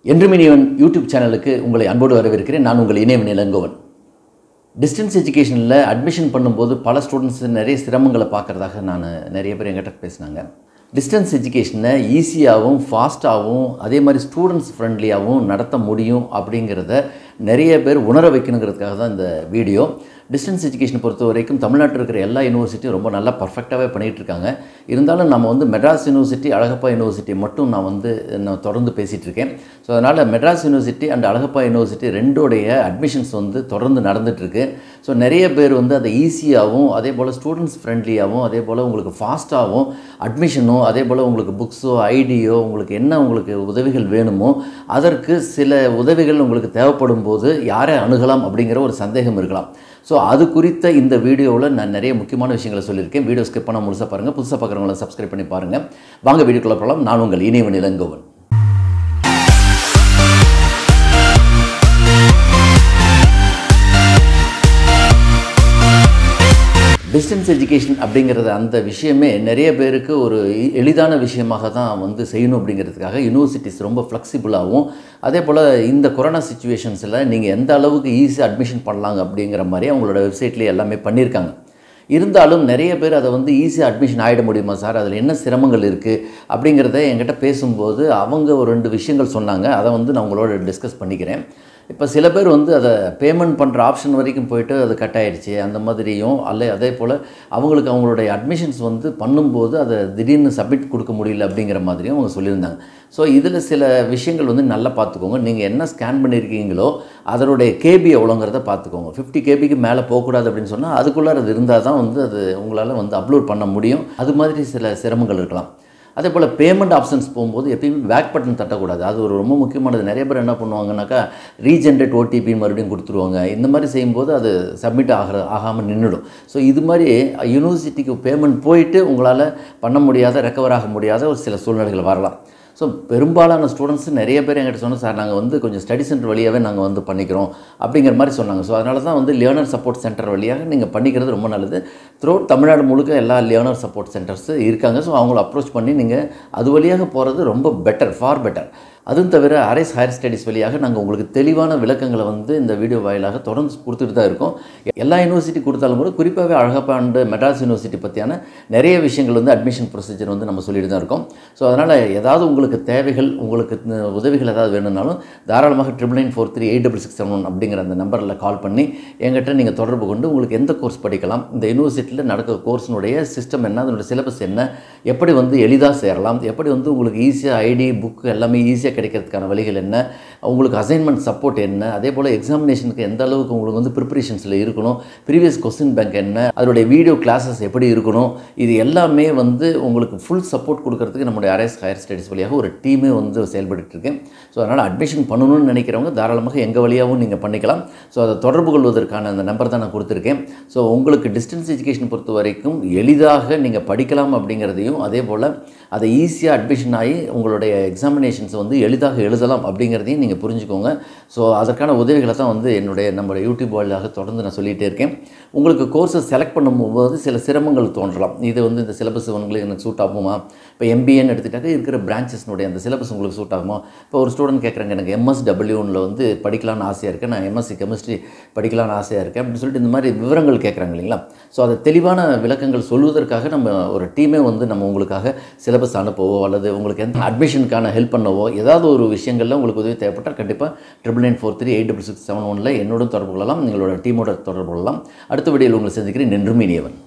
என்றுமினியவன் YouTube சேனலுக்கு உங்களை அன்போடு வரவேற்கிறேன் நான் உங்கள் இணையவன் இளங்கோவன் டிஸ்டன்ஸ் எஜுகேஷனில் அட்மிஷன் பண்ணும்போது பல ஸ்டூடெண்ட்ஸ் நிறைய சிரமங்களை பார்க்குறதாக நான் நிறைய பேர் என்கிட்ட பேசினாங்க டிஸ்டன்ஸ் எஜுகேஷனை ஈஸியாகவும் ஃபாஸ்ட்டாகவும் அதே மாதிரி ஸ்டூடெண்ட்ஸ் ஃப்ரெண்ட்லியாகவும் நடத்த முடியும் அப்படிங்கிறத நிறைய பேர் உணர வைக்கணுங்கிறதுக்காக தான் இந்த வீடியோ டிஸ்டன்ஸ் எஜுகேஷனை பொறுத்த வரைக்கும் தமிழ்நாட்டில் இருக்கிற எல்லா யூனிவர்சிட்டியும் ரொம்ப நல்லா பர்ஃபெக்டாகவே பண்ணிகிட்டு இருக்காங்க இருந்தாலும் நம்ம வந்து மெட்ராஸ் யூனிவர்சிட்டி அழகப்பா யூனிவர்சிட்டி மட்டும் நான் வந்து நான் தொடர்ந்து பேசிகிட்டு இருக்கேன் ஸோ அதனால் Madras university and Alagappa university ரெண்டோடைய அட்மிஷன்ஸ் வந்து தொடர்ந்து நடந்துகிட்ருக்கு ஸோ நிறைய பேர் வந்து அதை ஈஸியாகவும் அதே போல் ஸ்டூடெண்ட்ஸ் ஃப்ரெண்ட்லியாகவும் அதே போல் உங்களுக்கு ஃபாஸ்ட்டாகவும் அட்மிஷனும் அதே போல் உங்களுக்கு புக்ஸோ ஐடியோ உங்களுக்கு என்ன உங்களுக்கு உதவிகள் வேணுமோ அதற்கு சில உதவிகள் உங்களுக்கு தேவைப்படும் போது யாரை அணுகலாம் அப்படிங்கிற ஒரு சந்தேகம் இருக்கலாம் ஸோ அது குறித்த இந்த வீடியோவில் நான் நிறைய முக்கியமான விஷயங்களை சொல்லியிருக்கேன் வீடியோ ஸ்கிப் பண்ண முழுசாக பாருங்கள் புதுசாக பார்க்குறவங்கள சப்ஸ்கிரைப் பண்ணி பாருங்கள் வாங்க வீடியோக்குள்ள போகலாம் நான் உங்கள் இணைவன் இளங்கோவன் டிஸ்டன்ஸ் எஜுகேஷன் அப்படிங்கிறது அந்த விஷயமே நிறைய பேருக்கு ஒரு எ- எளிதான விஷயமாக தான் வந்து செய்யணும் அப்படிங்கிறதுக்காக யூனிவர்சிட்டிஸ் ரொம்ப ஃப்ளெக்சிபிளாகவும் அதே போல் இந்த கொரோனா சுச்சுவேஷன்ஸில் நீங்கள் எந்த அளவுக்கு ஈஸியாக அட்மிஷன் பண்ணலாங்க அப்படிங்கிற மாதிரி அவங்களோட வெப்சைட்லேயே எல்லாமே பண்ணியிருக்காங்க இருந்தாலும் நிறைய பேர் அதை வந்து ஈஸியாக அட்மிஷன் ஆகிட முடியுமா சார் அதில் என்ன சிரமங்கள் இருக்குது அப்படிங்கிறத என்கிட்ட பேசும்போது அவங்க ஒரு ரெண்டு விஷயங்கள் சொன்னாங்க அதை வந்து நான் உங்களோட டிஸ்கஸ் பண்ணிக்கிறேன் இப்போ சில பேர் வந்து அதை பேமெண்ட் பண்ணுற ஆப்ஷன் வரைக்கும் போயிட்டு அது கட் ஆயிடுச்சு அந்த மாதிரியும் அல்ல அதே போல் அவங்களுக்கு அவங்களுடைய அட்மிஷன்ஸ் வந்து பண்ணும்போது அதை திடீர்னு சப்மிட் கொடுக்க முடியல அப்படிங்கிற மாதிரியும் அவங்க சொல்லியிருந்தாங்க ஸோ இதில் சில விஷயங்கள் வந்து நல்லா பார்த்துக்கோங்க நீங்கள் என்ன ஸ்கேன் பண்ணியிருக்கீங்களோ அதனுடைய கேபி எவ்வளோங்கிறத பார்த்துக்கோங்க ஃபிஃப்டி கேபிக்கு மேலே போகக்கூடாது அப்படின்னு சொன்னால் அதுக்குள்ளே அது இருந்தால் தான் வந்து அது உங்களால் வந்து அப்லோட் பண்ண முடியும் அது மாதிரி சில சிரமங்கள் இருக்கலாம் அதே போல் பேமெண்ட் ஆப்ஷன்ஸ் போகும்போது எப்பயுமே பேக் பட்டன் தட்டக்கூடாது அது ஒரு ரொம்ப முக்கியமானது நிறைய பேர் என்ன பண்ணுவாங்கனாக்கா ரீஜென்ரேட் ஓடிபி மறுபடியும் கொடுத்துருவாங்க இந்த மாதிரி செய்யும்போது அது சப்மிட் ஆகிற ஆகாமல் நின்றுடும் ஸோ இது மாதிரி யூனிவர்சிட்டிக்கு பேமெண்ட் போயிட்டு உங்களால் பண்ண முடியாத ரெக்கவர் ஆக முடியாத ஒரு சில சூழ்நிலைகள் வரலாம் ஸோ பெரும்பாலான ஸ்டூடெண்ட்ஸ் நிறைய பேர் என்கிட்ட சொன்னோம் சார் நாங்கள் வந்து கொஞ்சம் ஸ்டடி சென்டர் வழியாகவே நாங்கள் வந்து பண்ணிக்கிறோம் அப்படிங்கிற மாதிரி சொன்னாங்க ஸோ அதனால தான் வந்து லேர்னர் சப்போர்ட் சென்டர் வழியாக நீங்கள் பண்ணிக்கிறது ரொம்ப நல்லது த்ரூ தமிழ்நாடு முழுக்க எல்லா லேர்னர் சப்போர்ட் சென்டர்ஸ் இருக்காங்க ஸோ அவங்கள அப்ரோச் பண்ணி நீங்கள் அது வழியாக போகிறது ரொம்ப பெட்டர் ஃபார் பெட்டர் அதுவும் தவிர அரேஸ் ஹையர் ஸ்டடீஸ் வழியாக நாங்கள் உங்களுக்கு தெளிவான விளக்கங்களை வந்து இந்த வீடியோ வாயிலாக தொடர்ந்து கொடுத்துட்டு தான் இருக்கோம் எல்லா யூனிவர்சிட்டி கொடுத்தாலும் கூட குறிப்பாகவே அழகப்பா அண்டு மெட்ராஸ் யூனிவர்சிட்டி பற்றியான நிறைய விஷயங்கள் வந்து அட்மிஷன் ப்ரொசீஜர் வந்து நம்ம சொல்லிட்டு தான் இருக்கோம் ஸோ அதனால் ஏதாவது உங்களுக்கு தேவைகள் உங்களுக்கு இந்த உதவிகள் ஏதாவது வேணும்னாலும் தாராளமாக triple nine four three eight double six seven one அப்படிங்கிற அந்த நம்பரில் கால் பண்ணி எங்கிட்ட நீங்கள் தொடர்பு கொண்டு உங்களுக்கு எந்த கோர்ஸ் படிக்கலாம் இந்த யூனிவர்சிட்டியில் நடக்கிற கோர்ஸினுடைய சிஸ்டம் என்ன அதனுடைய சிலபஸ் என்ன எப்படி வந்து எளிதாக சேரலாம் எப்படி வந்து உங்களுக்கு ஈஸியாக ஐடி புக் எல்லாமே ஈஸியாக கிடைக்கிறதுக்கான வழிகள் என்ன உங்களுக்கு அசைன்மெண்ட் சப்போர்ட் என்ன அதே போல் எக்ஸாமினேஷனுக்கு எந்த அளவுக்கு உங்களுக்கு வந்து ப்ரிப்பரேஷன்ஸில் இருக்கணும் ப்ரீவியஸ் கொஸ்டின் பேங்க் என்ன அதனுடைய வீடியோ கிளாஸஸ் எப்படி இருக்கணும் இது எல்லாமே வந்து உங்களுக்கு ஃபுல் சப்போர்ட் கொடுக்கறதுக்கு நம்முடைய அரேஸ் ஹையர் ஸ்டடீஸ் வழியாக ஒரு டீமே வந்து செயல்பட்டு இருக்கேன் ஸோ அதனால் அட்மிஷன் பண்ணணும்னு நினைக்கிறவங்க தாராளமாக எங்கள் வழியாகவும் நீங்கள் பண்ணிக்கலாம் ஸோ அதை தொடர்பு கொள்வதற்கான அந்த நம்பர் தான் நான் கொடுத்துருக்கேன் ஸோ உங்களுக்கு டிஸ்டன்ஸ் எஜுகேஷன் பொறுத்த வரைக்கும் எளிதாக நீங்கள் படிக்கலாம் அப்படிங்கிறதையும் அதே போல் அதை ஈஸியாக அட்மிஷன் ஆகி உங்களுடைய எக்ஸாமினேஷன்ஸ் வந்து எளிதாக எழுதலாம் அப்படிங்கிறதையும் நீங்கள் புரிஞ்சுக்கோங்க ஸோ அதற்கான உதவிகளை தான் வந்து என்னுடைய நம்ம யூடியூப் வாயிலாக தொடர்ந்து நான் சொல்லிகிட்டே இருக்கேன் உங்களுக்கு கோர்ஸை செலக்ட் பண்ணும்போது சில சிரமங்கள் தோன்றலாம் இது வந்து இந்த சிலபஸ் உங்களுக்கு எனக்கு சூட் ஆகுமா இப்போ எம்பிஏன்னு எடுத்துக்கிட்டாக்க இருக்கிற பிரான்ச்சஸ்னுடைய அந்த சிலபஸ் உங்களுக்கு சூட் ஆகுமா இப்போ ஒரு ஸ்டூடெண்ட் கேட்குறாங்க எனக்கு எம்எஸ்டபிள்யூனில் வந்து படிக்கலாம்னு ஆசையாக இருக்கேன் நான் எம்எஸ்சி கெமிஸ்ட்ரி படிக்கலாம்னு ஆசையாக இருக்கேன் அப்படின்னு சொல்லிட்டு இந்த மாதிரி விவரங்கள் கேட்குறாங்க இல்லைங்களா ஸோ அதை தெளிவான விளக்கங்கள் சொல்வதற்காக நம்ம ஒரு டீமே வந்து நம்ம உங்களுக்காக சிலபஸ் அனுப்பவோ அல்லது உங்களுக்கு எந்த அட்மிஷனுக்கான ஹெல்ப் பண்ணவோ ஏதாவது ஒரு விஷயங்களில் உங்களுக்கு உதவி தேவைப்பட்டால் கண்டிப்பாக triple nine four three eight double six seven ஒனில் என்னோட தொடர்பு கொள்ளலாம் எங்களோட டீமோட தொடர்பு கொள்ளலாம் அடுத்த வீடியோவில் உங்களை சந்திக்கிறேன் நின்றும் இனியவன்